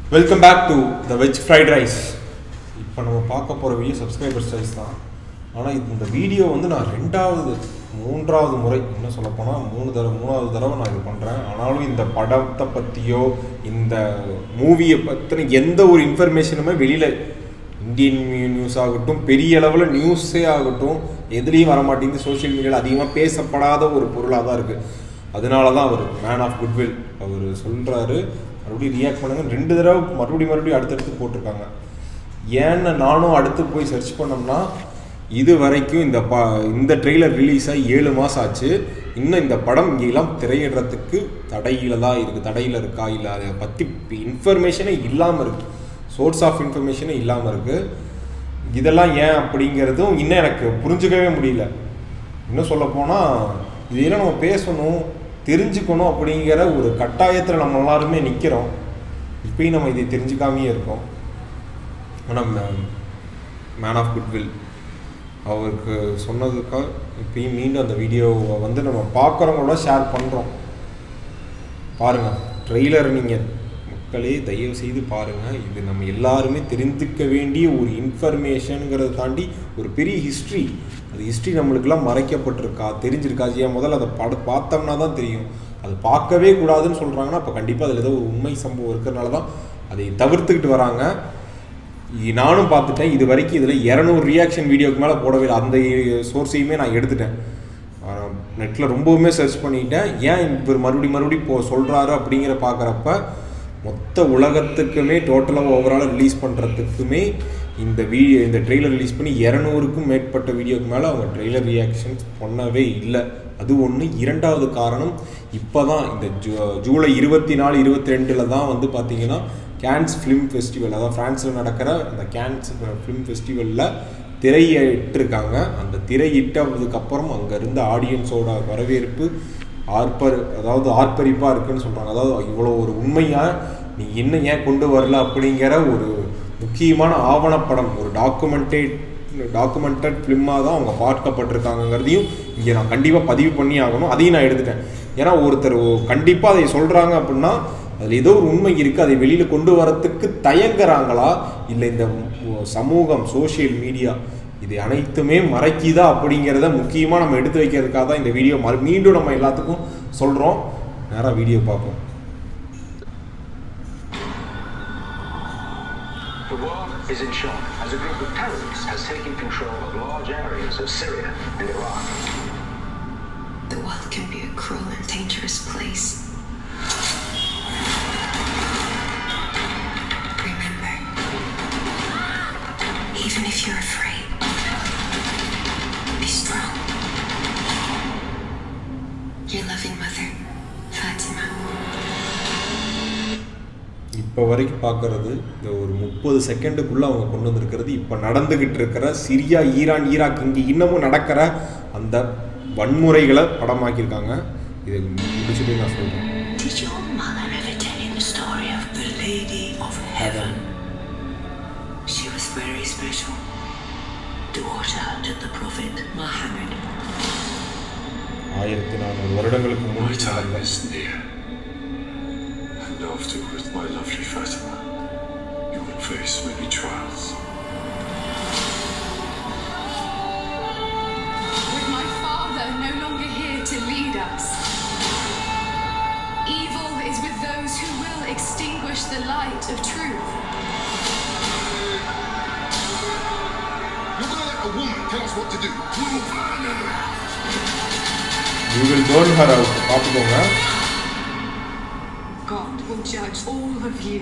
Welcome back to the veg fried rice இப்போ நம்ம பார்க்க போகிற வீடியோ சப்ஸ்கிரைபர் சைஸ் தான் ஆனால் இது இந்த வீடியோ வந்து நான் ரெண்டாவது மூன்றாவது முறை என்ன சொல்ல போனால் மூணு தடவை மூணாவது தடவை நான் இது பண்ணுறேன் ஆனாலும் இந்த படத்தை பற்றியோ இந்த மூவியை பற்றின எந்த ஒரு இன்ஃபர்மேஷனுமே வெளியில் இந்தியன் நியூஸ் ஆகட்டும் பெரிய அளவில் நியூஸே ஆகட்டும் எதுலேயும் வர மாட்டேங்குது சோஷியல் மீடியாவில் அதிகமாக பேசப்படாத ஒரு பொருளாக தான் இருக்குது அதனால தான் அவர் மேன் ஆஃப் குட்வில் அவர் சொல்கிறாரு மறுபடியும் ரியாக்ட் பண்ணுங்க ரெண்டு தடவை மறுபடியும் மறுபடியும் அடுத்தடுத்து போட்டிருக்காங்க ஏன்னு நானும் அடுத்து போய் சர்ச் பண்ணோம்னா இது வரைக்கும் இந்த ப இந்த ட்ரெய்லர் ரிலீஸ் ஆகி ஏழு மாதம் ஆச்சு இன்னும் இந்த படம் இங்கெல்லாம் திரையிடுறதுக்கு தடையில தான் இருக்குது தடையில் இருக்கா இல்லை அதை பற்றி இன்ஃபர்மேஷனே இல்லாமல் இருக்குது சோர்ஸ் ஆஃப் இன்ஃபர்மேஷனே இல்லாமல் இருக்குது இதெல்லாம் ஏன் அப்படிங்கிறதும் இன்னும் எனக்கு புரிஞ்சுக்கவே முடியல இன்னும் சொல்ல போனால் இதெல்லாம் நம்ம பேசணும் தெரிஞ்சுக்கணும் அப்படிங்கிற ஒரு கட்டாயத்தில் நம்ம எல்லாருமே நிற்கிறோம் இப்பயும் நம்ம இதை தெரிஞ்சுக்காமையே இருக்கோம் ஆனால் மேன் ஆஃப் குட்வில் அவருக்கு சொன்னதுக்காக இப்பயும் மீண்டும் அந்த வீடியோவை வந்து நம்ம பார்க்குறவங்களோட ஷேர் பண்ணுறோம் பாருங்கள் ட்ரெய்லர் நீங்கள் மக்களே தயவு செய்து பாருங்கள் இது நம்ம எல்லாருமே தெரிந்துக்க வேண்டிய ஒரு இன்ஃபர்மேஷனுங்கிறத தாண்டி ஒரு பெரிய ஹிஸ்ட்ரி அது ஹிஸ்ட்ரி நம்மளுக்கெல்லாம் மறைக்கப்பட்டிருக்கா தெரிஞ்சிருக்கா ஏன் முதல்ல அதை பட பார்த்தோம்னா தான் தெரியும் அது பார்க்கவே கூடாதுன்னு சொல்கிறாங்கன்னா அப்போ கண்டிப்பாக அதில் ஏதோ ஒரு உண்மை சம்பவம் இருக்கிறனால தான் அதை தவிர்த்துக்கிட்டு வராங்க இ- நானும் பார்த்துட்டேன் இது வரைக்கும் இதில் இரநூறு ரியாக்ஷன் வீடியோக்கு மேலே போடவே இல்லை அந்த சோர்ஸையுமே நான் எடுத்துட்டேன் நெட்டில் ரொம்பவுமே சர்ச் பண்ணிட்டேன் ஏன் இவர் மறுபடியும் மறுபடியும் போ சொல்கிறாரு அப்படிங்கிற பார்க்குறப்ப மொத்த உலகத்துக்குமே டோட்டலாக ஓவராலாக ரிலீஸ் பண்ணுறதுக்குமே இந்த வீடியோ இந்த ட்ரெய்லர் ரிலீஸ் பண்ணி இரநூறுக்கும் மேற்பட்ட வீடியோக்கு மேலே அவங்க ட்ரெய்லர் ரியாக்ஷன்ஸ் பண்ணவே இல்லை அது ஒன்று இரண்டாவது காரணம் இப்போ தான் இந்த ஜூ ஜூலை இருபத்தி நாலு இருபத்தி ரெண்டில் தான் வந்து பார்த்தீங்கன்னா கேன்ஸ் ஃபிலிம் ஃபெஸ்டிவல் அதாவது ஃப்ரான்ஸில் நடக்கிற அந்த கேன்ஸ் ஃபிலிம் ஃபெஸ்டிவலில் திரையிட்டிருக்காங்க அந்த திரையிட்டதுக்கு அப்புறம் அங்கே இருந்த ஆடியன்ஸோட வரவேற்பு ஆர்ப்பர் அதாவது ஆர்ப்பரிப்பாக இருக்குன்னு சொல்கிறாங்க அதாவது இவ்வளோ ஒரு உண்மையாக நீ இன்னும் ஏன் கொண்டு வரல அப்படிங்கிற ஒரு முக்கியமான ஆவணப்படம் ஒரு டாக்குமெண்டேட் டாக்குமெண்டட் ஃபிலிமாக தான் அவங்க பார்க்கப்பட்டிருக்காங்கங்கிறதையும் இங்கே நான் கண்டிப்பாக பதிவு பண்ணி ஆகணும் அதையும் நான் எடுத்துட்டேன் ஏன்னா ஒருத்தர் கண்டிப்பாக அதை சொல்கிறாங்க அப்படின்னா அதில் ஏதோ ஒரு உண்மை இருக்குது அதை வெளியில் கொண்டு வரத்துக்கு தயங்குறாங்களா இல்லை இந்த மு- சமூகம் சோஷியல் மீடியா இது அனைத்துமே மறைக்குதா அப்படிங்கிறத முக்கியமாக நம்ம எடுத்து வைக்கிறதுக்காக தான் இந்த வீடியோ மறு மீண்டும் நம்ம எல்லாத்துக்கும் சொல்கிறோம் நேராக வீடியோ பார்ப்போம் The war is in shock as a group of terrorists has taken control of large areas of Syria and Iraq. The world can be a cruel and dangerous place. Remember, even if you're afraid, be strong. Your loving mother, Fatima. இப்போ வரைக்கும் பார்க்கறது இந்த ஒரு முப்பது செகண்டுக்குள்ளே அவங்க கொண்டு வந்திருக்கிறது இப்போ நடந்துக்கிட்டு இருக்கிற சிரியா ஈரான் ஈராக் இங்கே இன்னமும் நடக்கிற அந்த வன்முறைகளை படமாக்கியிருக்காங்க இதை முடிச்சுட்டு நான் சொல்கிறேன் Did your mother ever tell you the story of the Lady of Heaven? She was very special. Daughter to the Prophet Muhammad. ஆயிரத்தி நானூறு வருடங்களுக்கு My முன்னாடி time நடந்த is near. And afterwards, my lovely Fatima, you will face many trials. With my father no longer here to lead us. Evil is with those who will extinguish the light of truth. You're gonna let a woman tell us what to do. We'll find her out. You will burn her out பார்த்துக்கோங்க God will judge all of you.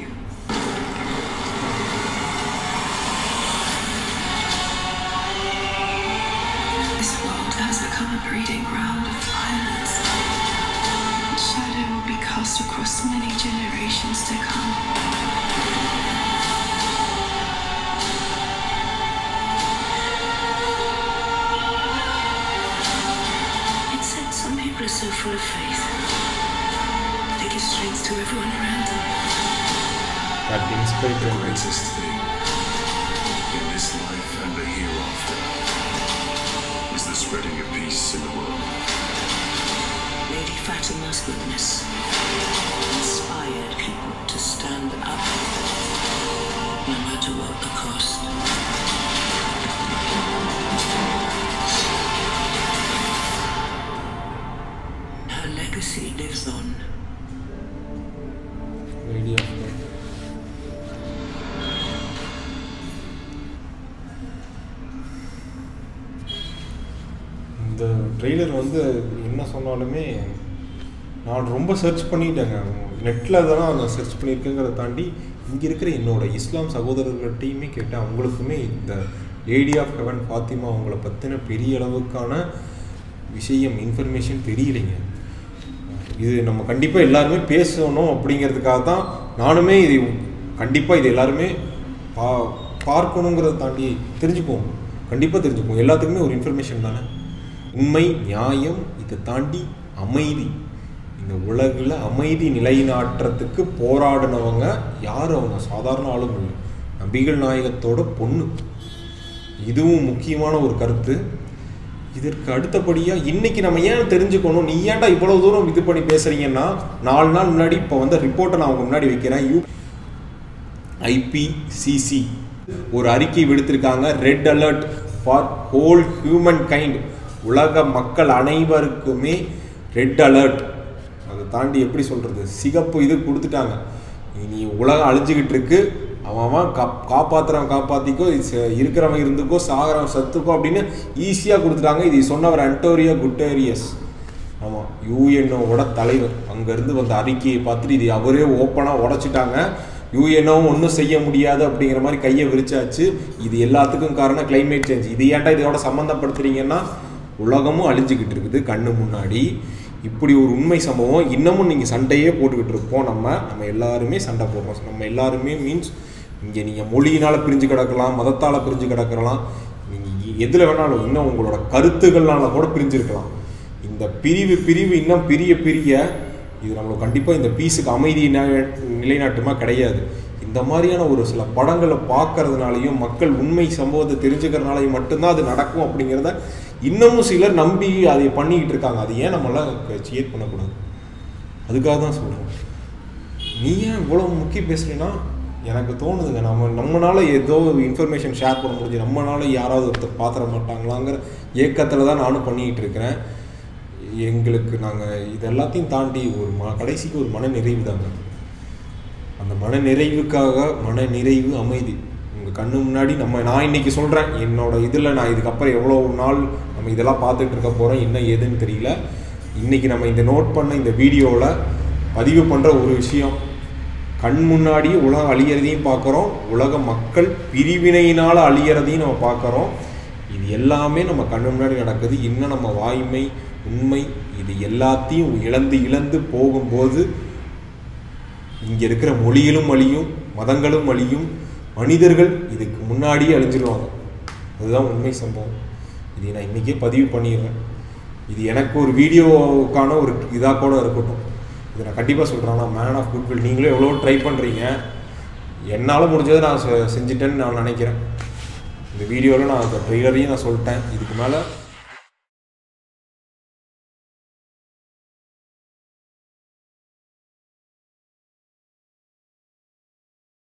This world has become a breeding ground of violence. Shadow will be cast across many generations to come. It's said some people are so full of faith. They give strength to everyone around them. That inspire The greatest thing in this life and the hereafter is the spreading of peace in the world. Lady Fatima's goodness inspired people to stand up what the cost. Her legacy lives on. Lady of Death. இந்த trailer வந்து என்ன சொன்னாலுமே நான் ரொம்ப search பண்ணிட்டேங்க நெட்டில் தான் நான் சர்ச் பண்ணியிருக்கேங்கிறத தாண்டி இங்கே இருக்கிற என்னோட இஸ்லாம் சகோதரர்கள்ட்டையுமே கேட்டேன் அவங்களுக்குமே இந்த லேடி ஆஃப் ஹெவன் ஃபாத்திமா அவங்கள பற்றின பெரிய அளவுக்கான விஷயம் இன்ஃபர்மேஷன் தெரியலைங்க இது நம்ம கண்டிப்பாக எல்லாருமே பேசணும் அப்படிங்கிறதுக்காக தான் நானுமே இது கண்டிப்பாக இது எல்லாருமே பா பார்க்கணுங்கிறத தாண்டி தெரிஞ்சுப்போம் கண்டிப்பாக தெரிஞ்சுப்போம் எல்லாத்துக்குமே ஒரு இன்ஃபர்மேஷன் தானே உண்மை நியாயம் இதை தாண்டி அமைதி இந்த உலகில் அமைதி நிலைநாட்டுறதுக்கு போராடினவங்க யார் அவங்க சாதாரண ஆளுங்க இல்லை நபிகள் நாயகத்தோட பொண்ணு இதுவும் முக்கியமான ஒரு கருத்து இதற்கு அடுத்தபடியாக இன்னைக்கு நம்ம ஏன் தெரிஞ்சுக்கணும் நீ ஏன்டா இவ்வளோ தூரம் இது பண்ணி பேசுறீங்கன்னா நாலு நாள் முன்னாடி இப்போ வந்து ரிப்போர்ட்டை நான் உங்க முன்னாடி வைக்கிறேன் யூ ஐபிசிசி ஒரு அறிக்கை விடுத்திருக்காங்க red alert for whole humankind உலக மக்கள் அனைவருக்குமே ரெட் அலர்ட் அதை தாண்டி எப்படி சொல்கிறது சிகப்பு இது கொடுத்துட்டாங்க இனி உலகம் அழிஞ்சுக்கிட்டு இருக்கு அவன் அவன் கா காப்பாற்றுறவன் காப்பாற்றிக்கோ இருக்கிறவன் இருந்துக்கோ சாகிறவன் சத்துக்கோ அப்படின்னு ஈஸியாக கொடுத்துட்டாங்க இது சொன்னவர் அன்டோரியோ குட்டேரியஸ் ஆமாம் யூஎன்ஓவோட தலைவர் அங்கேருந்து வந்த அறிக்கையை பார்த்துட்டு இது அவரே ஓப்பனாக உடச்சிட்டாங்க யூஎன்ஓவும் ஒன்றும் செய்ய முடியாது அப்படிங்கிற மாதிரி கையை விரிச்சாச்சு இது எல்லாத்துக்கும் காரணம் climate சேஞ்ச் இது ஏன்டா இதோட சம்மந்தப்படுத்துறீங்கன்னா உலகமும் அழிஞ்சுக்கிட்டு இருக்குது கண்ணு முன்னாடி இப்படி ஒரு உண்மை சம்பவம் இன்னமும் நீங்கள் சண்டையே போட்டுக்கிட்டு இருப்போம் நம்ம நம்ம எல்லாருமே சண்டை போடுறோம் நம்ம எல்லாருமே மீன்ஸ் இங்கே நீங்கள் மொழியினால் பிரிஞ்சு கிடக்கலாம் மதத்தால் பிரிஞ்சு கிடக்கலாம் நீங்கள் எதில் வேணாலும் இன்னும் உங்களோட கருத்துக்கள்னால கூட பிரிஞ்சிருக்கலாம் இந்த பிரிவு பிரிவு இன்னும் பிரிய பிரிய இது நம்மளுக்கு கண்டிப்பாக இந்த பீஸுக்கு அமைதி ந- நிலைநாட்டுமா கிடையாது இந்த மாதிரியான ஒரு சில படங்களை பார்க்கறதுனாலையும் மக்கள் உண்மை சம்பவத்தை தெரிஞ்சுக்கிறதுனாலையும் மட்டும்தான் அது நடக்கும் அப்படிங்கிறத இன்னமும் சிலர் நம்பி அதை பண்ணிக்கிட்டு இருக்காங்க அது ஏன் நம்மளாம் சியேட் பண்ணக்கூடாது அதுக்காக தான் சொல்கிறோம் நீ ஏன் இவ்வளோ முக்கிய பேசுறீன்னா எனக்கு தோணுதுங்க நம்ம நம்மனால ஏதோ இன்ஃபர்மேஷன் ஷேர் பண்ண முடிஞ்சு நம்மனால யாராவது ஒருத்தர் பாத்திர மாட்டாங்களாங்கிற ஏக்கத்தில் தான் நானும் பண்ணிக்கிட்டு இருக்கிறேன் எங்களுக்கு நாங்கள் இது எல்லாத்தையும் தாண்டி ஒரு ம கடைசிக்கு ஒரு மன நிறைவு தாங்க அந்த மன நிறைவுக்காக மன நிறைவு அமைதி உங்கள் கண்ணு முன்னாடி நம்ம நான் இன்னைக்கு சொல்கிறேன் என்னோட இதில் நான் இதுக்கப்புறம் எவ்வளோ நாள் நம்ம இதெல்லாம் பார்த்துட்டு இருக்க போகிறோம் என்ன ஏதுன்னு தெரியல இன்னைக்கு நம்ம இந்த நோட் பண்ண இந்த வீடியோவில் பதிவு பண்ணுற ஒரு விஷயம் கண் முன்னாடியே உலகம் அழியறதையும் பார்க்குறோம் உலக மக்கள் பிரிவினையினால் அழியறதையும் நம்ம பார்க்குறோம் இது எல்லாமே நம்ம கண்ணு முன்னாடி நடக்குது இன்னும் நம்ம வாய்மை உண்மை இது எல்லாத்தையும் இழந்து இழந்து போகும்போது இங்கே இருக்கிற மொழிகளும் அழியும் மதங்களும் அழியும் மனிதர்கள் இதுக்கு முன்னாடியே அழிஞ்சிருவாங்க அதுதான் உண்மை சம்பவம் இதை நான் இன்றைக்கே பதிவு பண்ணிடுறேன் இது எனக்கு ஒரு வீடியோவுக்கான ஒரு இதாக கூட இருக்கட்டும் இதை நான் கண்டிப்பாக சொல்கிறேன் ஆனால் மேன் ஆஃப் குட்வில் நீங்களும் எவ்வளோ ட்ரை பண்ணுறீங்க என்னால் முடிஞ்சதை நான் செ- செஞ்சுட்டேன்னு நான் நினைக்கிறேன் இந்த வீடியோவில் நான் ட்ரெய்லரையும் நான் சொல்லிட்டேன் இதுக்கு மேலே